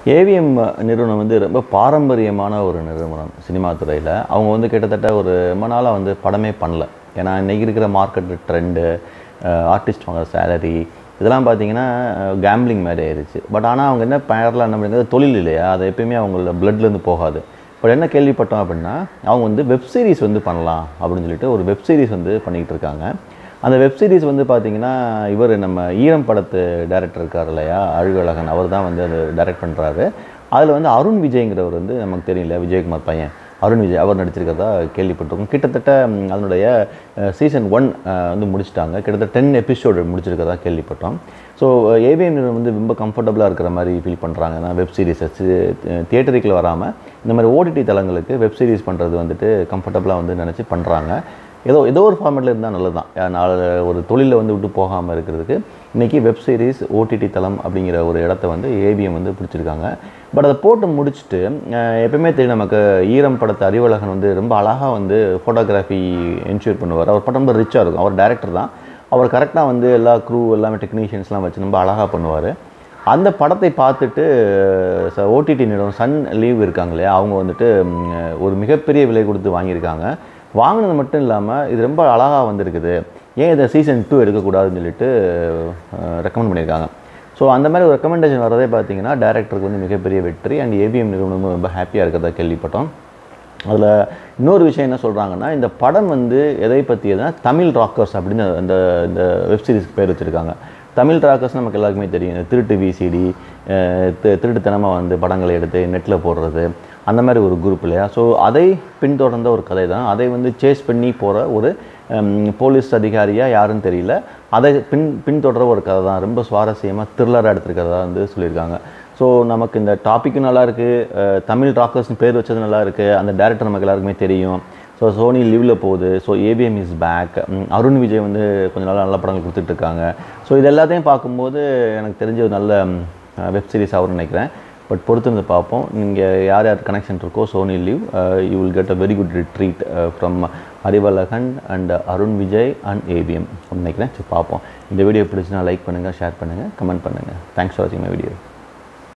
AVM நிறுவனம் வந்து ரொம்ப பாரம்பரியமான ஒரு நிறுவனம் சினிமா துறையில் அவங்க வந்து கிட்டத்தட்ட ஒரு ரொம்ப நாளாக வந்து படமே பண்ணல ஏன்னா இன்றைக்கி இருக்கிற மார்க்கெட் ட்ரெண்டு ஆர்டிஸ்ட் வாங்குற சேலரி இதெல்லாம் பார்த்தீங்கன்னா கேம்பிளிங் மாதிரி ஆயிடுச்சு பட் ஆனால் அவங்க என்ன பேரில் என்ன பண்ணுறது தொழில் இல்லையா அது எப்பயுமே அவங்களோட பிளட்லேருந்து போகாது பட் என்ன கேள்விப்பட்டோம் அப்படின்னா அவங்க வந்து வெப் சீரிஸ் வந்து பண்ணலாம் அப்படின்னு சொல்லிட்டு ஒரு வெப் சீரிஸ் வந்து பண்ணிக்கிட்டு இருக்காங்க அந்த வெப் சீரிஸ் வந்து பார்த்தீங்கன்னா இவர் நம்ம ஈரம் படத்து டைரக்டர் இருக்கார் இல்லையா அழகழகன் அவர் தான் வந்து அது டைரக்ட் பண்ணுறாரு அதில் வந்து அருண் விஜய்ங்கிறவர் வந்து நமக்கு தெரியல விஜயகுமார் பையன் அருண் விஜய் அவர் நடிச்சிருக்கிறதா கேள்விப்பட்டிருக்கோம் கிட்டத்தட்ட ம், அதனுடைய சீசன் ஒன் வந்து முடிச்சிட்டாங்க கிட்டத்தட்ட டென் எபிசோடு முடிச்சிருக்கிறதா கேள்விப்பட்டோம் ஸோ ஏவிஎம் வந்து ரொம்ப கம்ஃபர்டபுளாக இருக்கிற மாதிரி ஃபீல் பண்ணுறாங்க ஏன்னா வெப் சீரிஸை தியேட்டருக்குள்ள வராமல் இந்த மாதிரி ஓடிடி தளங்களுக்கு வெப் சீரிஸ் பண்ணுறது வந்துட்டு கம்ஃபர்டபுளாக வந்து நினச்சி பண்ணுறாங்க ஏதோ ஏதோ ஒரு ஃபார்மேட்டில் இருந்தால் நல்லது தான் நாலு ஒரு தொழிலில் வந்து விட்டு போகாமல் இருக்கிறதுக்கு இன்றைக்கி வெப் சீரிஸ் ஓடிடி தளம் அப்படிங்கிற ஒரு இடத்த வந்து ஏபிஎம் வந்து பிடிச்சிருக்காங்க பட் அதை போட்டு முடிச்சுட்டு அஹ், எப்பயுமே தெரியும் நமக்கு ஈரம் படத்தை அறிவழகன் வந்து ரொம்ப அழகாக வந்து ஃபோட்டோகிராஃபி என்ஷூர் பண்ணுவார் அவர் படம் ரொம்ப ரிச்சாக இருக்கும் அவர் டேரக்டர் தான் அவர் கரெக்டாக வந்து எல்லா க்ரூ எல்லாமே டெக்னீஷியன்ஸ்லாம் வச்சு ரொம்ப அழகாக பண்ணுவார் அந்த படத்தை பார்த்துட்டு ஓடிடி நிறுவனம் சன் லீவ் இருக்காங்க இல்லையா அவங்க வந்துட்டு ம், ஒரு மிகப்பெரிய விலை கொடுத்து வாங்கியிருக்காங்க வாங்கினது மட்டும் இல்லாமல் இது ரொம்ப அழகாக வந்திருக்குது ஏன் இதை சீசன் டூ எடுக்கக்கூடாதுன்னு சொல்லிட்டு ரெக்கமெண்ட் பண்ணியிருக்காங்க ஸோ அந்த மாதிரி ஒரு ரெக்கமெண்டேஷன் வரதே பார்த்தீங்கன்னா டேரக்டருக்கு வந்து மிகப்பெரிய வெற்றி அண்ட் ஏபிஎம் நிறுவனமும் ரொம்ப ஹாப்பியாக இருக்கிறதா கேள்விப்பட்டோம் அதில் இன்னொரு விஷயம் என்ன சொல்கிறாங்கன்னா இந்த படம் வந்து எதை பற்றியதுன்னா தமிழ் ராக்கர்ஸ் அப்படின்னு அந்த இந்த வெப் சீரிஸ்க்கு பேர் வச்சுருக்காங்க தமிழ் ராக்கர்ஸ் நமக்கு எல்லாருக்குமே தெரியும் இந்த திருட்டு விசிடி திருட்டுத்தனமாக வந்து படங்களை எடுத்து நெட்டில் போடுறது அந்த மாதிரி ஒரு குரூப் இல்லையா ஸோ அதை பின்தொடர்ந்த ஒரு கதை தான் அதை வந்து சேஸ் பண்ணி போகிற ஒரு ஹம், போலீஸ் அதிகாரியாக யாருன்னு தெரியல அதை பின் பின்தொடர ஒரு கதை தான் ரொம்ப சுவாரஸ்யமாக த்ரில்லராக எடுத்திருக்கிறதா வந்து சொல்லியிருக்காங்க ஸோ நமக்கு இந்த டாப்பிக்கும் நல்லா இருக்குது தமிழ் ராக்கர்ஸ்னு பேர் வச்சது நல்லா இருக்குது அந்த டேரக்டர் நமக்கு எல்லாருக்குமே தெரியும் ஸோ சோனி லீவில் போகுது so ABM is back Arun Vijay வந்து கொஞ்ச நாள் நல்ல படங்கள் கொடுத்துட்ருக்காங்க ஸோ இது எல்லாத்தையும் பார்க்கும்போது எனக்கு தெரிஞ்ச ஒரு நல்ல வெப் சீரிஸ் ஆகும்னு நினைக்கிறேன் பட் பொறுத்திருந்து பார்ப்போம் நீங்கள் யார் யார் கனெக்ஷன் இருக்கோ Sony LIV you will get a very good retreat from Arivazhagan and Arun Vijay and ABM நினைக்கிறேன் சரி பார்ப்போம் இந்த வீடியோ பிடிச்சுன்னா லைக் பண்ணுங்கள் ஷேர் பண்ணுங்கள் கமெண்ட் பண்ணுங்கள் தேங்க்ஸ் ஃபார் வாட்சிங் மை வீடியோ